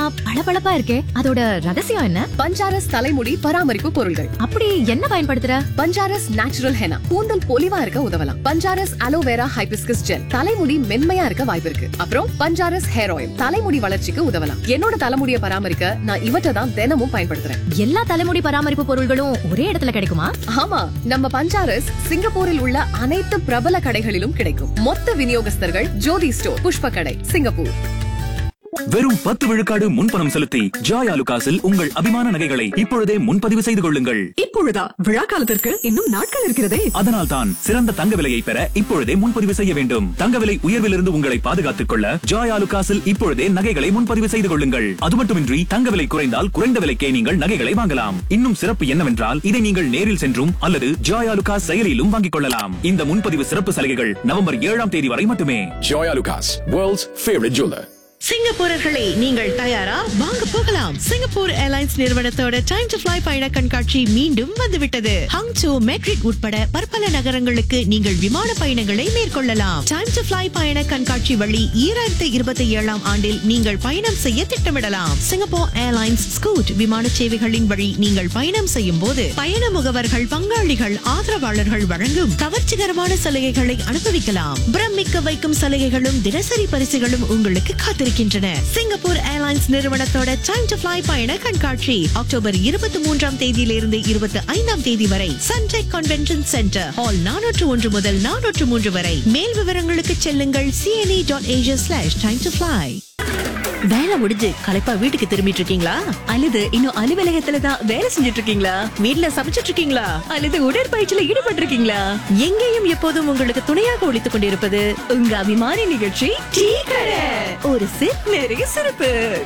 ஆனா பளபளப்பா இருக்கே அதோட ரகசியம் என்ன பஞ்சாரஸ் தலைமுடி பராமரிப்பு பொருள்கள் அப்படி என்ன பயன்படுத்துற பஞ்சாரஸ் நேச்சுரல் ஹெனா கூந்தல் பொலிவா இருக்க உதவலாம் பஞ்சாரஸ் அலோவேரா ஹைபிஸ்கஸ் ஜெல் தலைமுடி மென்மையா இருக்க வாய்ப்பு இருக்கு அப்புறம் பஞ்சாரஸ் ஹேர் ஆயில் தலைமுடி வளர்ச்சிக்கு உதவலாம் என்னோட தலைமுடியை பராமரிக்க நான் இவற்றை தான் தினமும் பயன்படுத்துறேன் எல்லா தலைமுடி பராமரிப்பு பொருள்களும் ஒரே இடத்துல கிடைக்குமா ஆமா நம்ம பஞ்சாரஸ் சிங்கப்பூரில் உள்ள அனைத்து பிரபல கடைகளிலும் கிடைக்கும் மொத்த விநியோகஸ்தர்கள் ஜோதி ஸ்டோர் புஷ்ப கடை சிங்கப்பூர் வெறும் பத்து விழுக்காடு முன்பணம் செலுத்தி ஜாய் ஆலுகாஸில் உங்கள் அபிமான நகைகளை இப்பொழுதே முன்பதிவு செய்து கொள்ளுங்கள் இப்பொழுதா விழா காலத்திற்கு இன்னும் நாட்கள் இருக்கிறதே அதனால் தான் சிறந்த தங்க விலையை பெற இப்பொழுதே முன்பதிவு செய்ய வேண்டும் தங்க விலை உயர்விலிருந்து உங்களை பாதுகாத்துக் கொள்ள ஜாய் ஆலுகாஸில் இப்பொழுதே நகைகளை முன்பதிவு செய்து கொள்ளுங்கள் அது மட்டுமின்றி தங்க விலை குறைந்தால் குறைந்த விலைக்கே நீங்கள் நகைகளை வாங்கலாம் இன்னும் சிறப்பு என்னவென்றால் இதை நீங்கள் நேரில் சென்றும் அல்லது ஜாய் ஆலுகாஸ் செயலியிலும் வாங்கிக் கொள்ளலாம் இந்த முன்பதிவு சிறப்பு சலுகைகள் நவம்பர் ஏழாம் தேதி வரை மட்டுமே Joy Lucas, world's favorite jeweler. சிங்கப்பூரர்களே நீங்கள் தயாரா வாங்க போகலாம் சிங்கப்பூர் ஏர்லைன்ஸ் நிறுவனத்தோட டைம் டு ஃபிளை பயண கண்காட்சி மீண்டும் வந்துவிட்டது ஹங்சோ மெட்ரிட் உட்பட பற்பல நகரங்களுக்கு நீங்கள் விமான பயணங்களை மேற்கொள்ளலாம் டைம் டு ஃபிளை பயண கண்காட்சி வழி ஈராயிரத்தி இருபத்தி ஏழாம் ஆண்டில் நீங்கள் பயணம் செய்ய திட்டமிடலாம் சிங்கப்பூர் ஏர்லைன்ஸ் ஸ்கூட் விமான சேவைகளின் வழி நீங்கள் பயணம் செய்யும் போது பயண முகவர்கள் பங்காளிகள் ஆதரவாளர்கள் வழங்கும் கவர்ச்சிகரமான சலுகைகளை அனுபவிக்கலாம் பிரமிக்க வைக்கும் சலுகைகளும் தினசரி பரிசுகளும் உங்களுக்கு காத்திருக்கின்றன சிங்கப்பூர் ஏர்லைன்ஸ் நிறுவனத்தோட டைம் டு ஃபிளை பயண கண்காட்சி அக்டோபர் இருபத்தி மூன்றாம் தேதியிலிருந்து இருபத்தி ஐந்தாம் தேதி வரை சன்டெக் கன்வென்ஷன் சென்டர் ஹால் நானூற்று ஒன்று முதல் நானூற்று மூன்று வரை மேல் விவரங்களுக்கு செல்லுங்கள் CNE dot Asia slash time to fly வேலை முடிஞ்சு களைப்பா வீட்டுக்கு திரும்பிட்டு இருக்கீங்களா அல்லது இன்னும் அலுவலகத்துல தான் வேலை செஞ்சுட்டு இருக்கீங்களா வீட்ல சமைச்சிட்டு இருக்கீங்களா அல்லது உடற்பயிற்சியில ஈடுபட்டு இருக்கீங்களா எங்கேயும் எப்போதும் உங்களுக்கு துணையாக ஒழித்துக் கொண்டிருப்பது உங்க அபிமான நிகழ்ச்சி டீ கடை ஒரு சிப் நிறைய சிறப்பு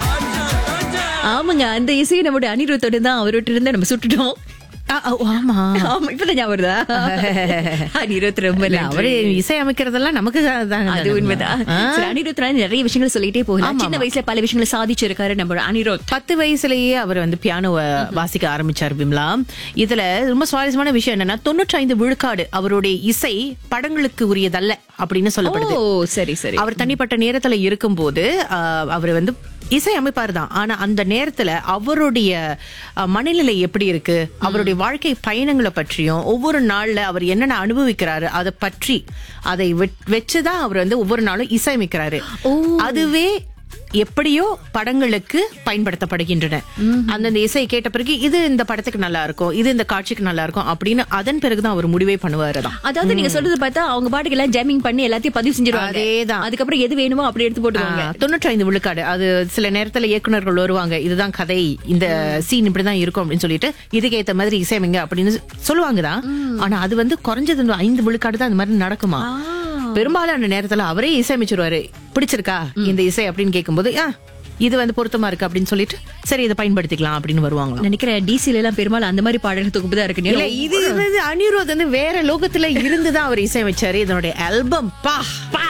ஆமாங்க அந்த இசையை நம்முடைய அனிருத்தோட தான் அவர்கிட்ட இருந்து நம்ம சுட்டுட்டோம் ஆ, ஆ, ஆமா ஆமா இப்பதான் ஞாபகம் வருதா அனிருத் ரொம்ப இல்ல, நன்றி. அவரு இசை அமைக்கிறதெல்லாம் நமக்கு தான் அது உண்மைதான் ஆ. சரி, அனிருத் ராணி நிறைய விஷயங்கள் சொல்லிட்டே போகலாம் ஆமா, சின்ன ஆமா. வயசுல பல விஷயங்களை சாதிச்சிருக்காரு நம்ம அனிருத் பத்து வயசுலயே அவர் வந்து பியானோ வாசிக்க ஆரம்பிச்சார் விம்லா இதுல ரொம்ப சுவாரஸ்யமான விஷயம் என்னன்னா தொண்ணூற்றி ஐந்து விழுக்காடு அவருடைய இசை படங்களுக்கு உரியதல்ல அப்படின்னு சொல்லப்படுது ஓ சரி சரி அவர் தனிப்பட்ட நேரத்துல இருக்கும்போது ஆஹ், அவர் வந்து இசை அமைப்பார் தான் ஆனா அந்த நேரத்துல அவருடைய ஆஹ், மனநிலை எப்படி இருக்கு அவருடைய வாழ்க்கை பயணங்களை பற்றியும் ஒவ்வொரு நாள்ல அவர் என்னென்ன அனுபவிக்கிறாரு அதை பற்றி அதை வெச்- வச்சுதான் அவர் வந்து ஒவ்வொரு நாளும் இசையமைக்கிறாரு அதுவே எப்படியோ படங்களுக்கு பயன்படுத்தப்படுகின்றன அந்தந்த இசையை கேட்ட பிறகு இது இந்த படத்துக்கு நல்லா இருக்கும் இது இந்த காட்சிக்கு நல்லா இருக்கும் அப்படின்னு அதன் பிறகுதான் அவர் முடிவே பண்ணுவாரு தான் அதாவது நீங்க சொல்றது பார்த்தா அவங்க பாட்டுக்கு எல்லாம் ஜாமிங் பண்ணி எல்லாத்தையும் பதிவு செஞ்சிருவாங்க அதேதான். அதுக்கப்புறம் எது வேணுமோ அப்படி எடுத்து போட்டுருவாங்க தொண்ணூற்றி ஐந்து விழுக்காடு அது சில நேரத்துல இயக்குனர்கள் வருவாங்க இதுதான் கதை இந்த சீன் இப்படிதான் இருக்கும் அப்படின்னு சொல்லிட்டு இதுக்கு ஏத்த மாதிரி இசையமைங்க அப்படின்னு சொல்லுவாங்கதான் ஆனா அது வந்து குறைஞ்சது இந்த ஐந்து விழுக்காடு தான் அந்த மாதிரி நடக்குமா பெரும்பாலான நேரத்துல அவரே இசையமைச்சிருவாரு பிடிச்சிருக்கா இந்த இசை அப்படின்னு கேட்கும்போது ஆ இது வந்து பொருத்தமா இருக்கு அப்படின்னு சொல்லிட்டு சரி இதை பயன்படுத்திக்கலாம் அப்படின்னு வருவாங்க நினைக்கிறேன் டிசில எல்லாம் பெரும்பாலும் அந்த மாதிரி பாடல்கள் தொகுப்பு தான் இருக்கு இல்ல இது வந்து அனிருத் வந்து வேற லோகத்துல இருந்துதான் அவர் இசையமைச்சாரு இதனுடைய ஆல்பம் பா பா